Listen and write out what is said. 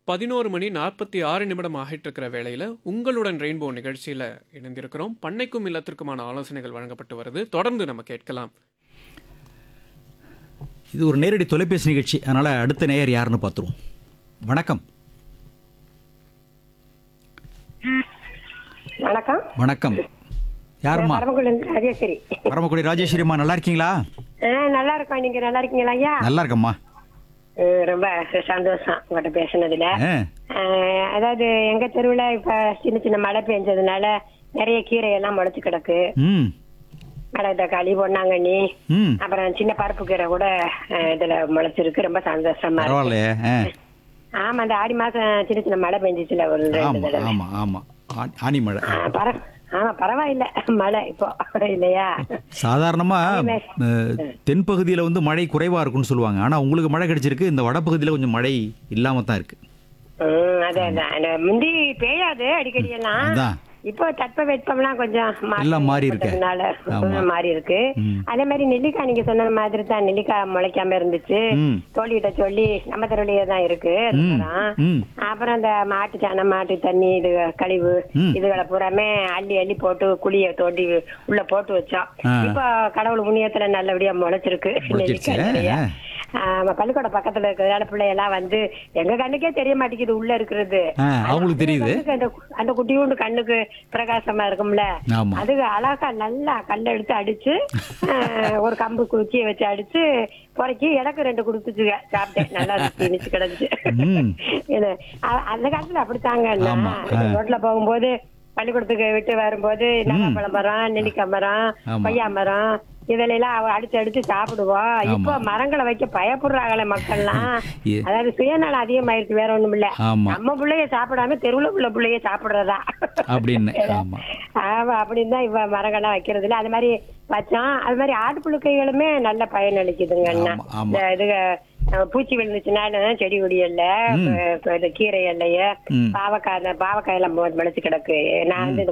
பதினோரு மணி நாற்பத்தி ஆறு நிமிடம் ஆகிட்டு இருக்கிற வேளையில் உங்களுடன் ரெயின்போ நிகழ்ச்சியில் இணைந்திருக்கிறோம் பண்ணைக்கும் இல்லத்திற்குமான ஆலோசனைகள் வழங்கப்பட்டு வருது தொடர்ந்து நம்ம கேட்கலாம் இது ஒரு நேரடி தொலைபேசி நிகழ்ச்சி அதனால் அடுத்த நேயர் யாருன்னு பார்த்துருவோம் வணக்கம் வணக்கம் வணக்கம் யாரும்மா பரமக்குடி ராஜேஸ்வரி பரமக்குடி ராஜேஸ்வரிம்மா நல்லா இருக்கீங்களா ஆ, நல்லா இருக்கோம் நீங்க நல்லா இருக்கீங்களா ஐயா நல்லா இருக்கம்மா ஆ, ரொம்ப சந்தோஷம் உங்கள்கிட்ட பேசுனதுல ஆ ஆ, அதாவது எங்க தெருவுல இப்ப சின்ன சின்ன மழை பெஞ்சதுனால நிறைய கீரை எல்லாம் முளைச்சு கிடக்கு ம் மழை தக்காளி பொன்னாங்கண்ணி ம் அப்புறம் சின்ன பருப்பு கீரை கூட ஆ, இதுல முளைச்சிருக்கு ரொம்ப சந்தோஷமா இருக்கு பரவாயில்லையே ஆ ஆமா அந்த ஆடி மாசம் சின்ன சின்ன மழை பெஞ்சிச்சுல ஒரு ரெண்டு ஆமாம் தடவை ஆமாம் ஆமாம் ஆ- ஆனி மழை ஆ, பர ஆமா பரவாயில்ல மழை இப்போ இல்லையா சாதாரணமாக தென்பகுதியில் வந்து மழை குறைவாக இருக்கும்னு சொல்லுவாங்க ஆனால் உங்களுக்கு மழை கிடைச்சிருக்கு இந்த வடபகுதியில் கொஞ்சம் மழை இல்லாமல் தான் இருக்குது ம், அதான் அதான். அந்த முந்தி பெய்யாது அடிக்கடி எல்லாம் அதான். இப்போ தட்ப வெப்பம்லாம் கொஞ்சம் மாற்றம் எல்லாம் மாறி இருக்கு. ஏற்பட்டதுனால ஆமா. மாறி இருக்கு ம். அதே மாதிரி நெல்லிக்காய் நீங்க சொன்ன மாதிரி தான் நெல்லிக்காய் முளைக்காம இருந்துச்சு ம். தோழிகிட்ட சொல்லி நம்ம தெருவிலேயே தான் இருக்கு ம். மரம். ம். அப்புறம் இந்த மாட்டு சாணம் மாட்டு தண்ணி இது கழிவு ம். இதுகளை பூராமே அள்ளி அள்ளி போட்டு குழிய தோண்டி உள்ள போட்டு வச்சோம் ஆ. இப்போ கடவுள் புண்ணியத்துல நல்லபடியா முளைச்சிருக்கு முளைச்சிருச்சு. நெல்லிக்காய் நிறைய. ஆ. ஆமா பள்ளிக்கூட பக்கத்துல இருக்கிறதால பிள்ளையெல்லாம் வந்து எங்க கண்ணுக்கே தெரிய மாட்டேங்குது உள்ள இருக்கிறது ஆ, அவங்களுக்கு தெரியுது. கண்ணுக்கு அந்த அந்த குட்டியோண்டு கண்ணுக்கு பிரகாசமா இருக்கும்ல ஆமா. அது அழகா நல்லா கல்ல எடுத்து அடிச்சு ஆ, ஒரு கம்பு குச்சியை வச்சு அடிச்சு பொறைக்கி எனக்கு ரெண்டு கொடுத்துச்சுங்க சாப்பிட்டேன் நல்லா திணிச்சு கிடந்துச்சு ம். இது, அ- அந்த காலத்துல அப்படித்தாங்க அண்ணா. ஆமா. ஆ. ரோட்ல போகும்போது பள்ளிக்கூடத்துக்கு விட்டு வரும்போது நவாப்பழம் மரம் நெல்லிக்காய் மரம் ஆமா. கொய்யா மரம் இதுல எல்லாம் அவ அடிச்சு அடிச்சு சாப்பிடுவோம் இப்போ மரங்களை வைக்க பயப்படுறாங்களே மக்கள்லாம் ஏ- அதாவது சுயநலம் அதிகமாயிருக்கு வேற ஒண்ணும் இல்ல ஆமா. நம்ம பிள்ளைய சாப்பிடாம தெருவுல உள்ள பிள்ளைய சாப்பிடுறதா அப்படின்னு ஆமாம் ஆமா அப்படின்னு தான் இவ மரங்கள்லாம் வைக்கிறது இல்ல அது மாதிரி வச்சோம் அது மாதிரி ஆடு புழுக்கைகளுமே நல்ல பயன் அளிக்குதுங்க அண்ணா ஆமா, ஆமா. இந்த இது அஹ், பூச்சி விழுந்துச்சுனாலும் செடி கொடி இல்ல இது கீரை இல்லைய ம். பாவக்காய் பாவக்காய் எல்லாம் முளைச்சு கிடக்கு நான் வந்து இந்த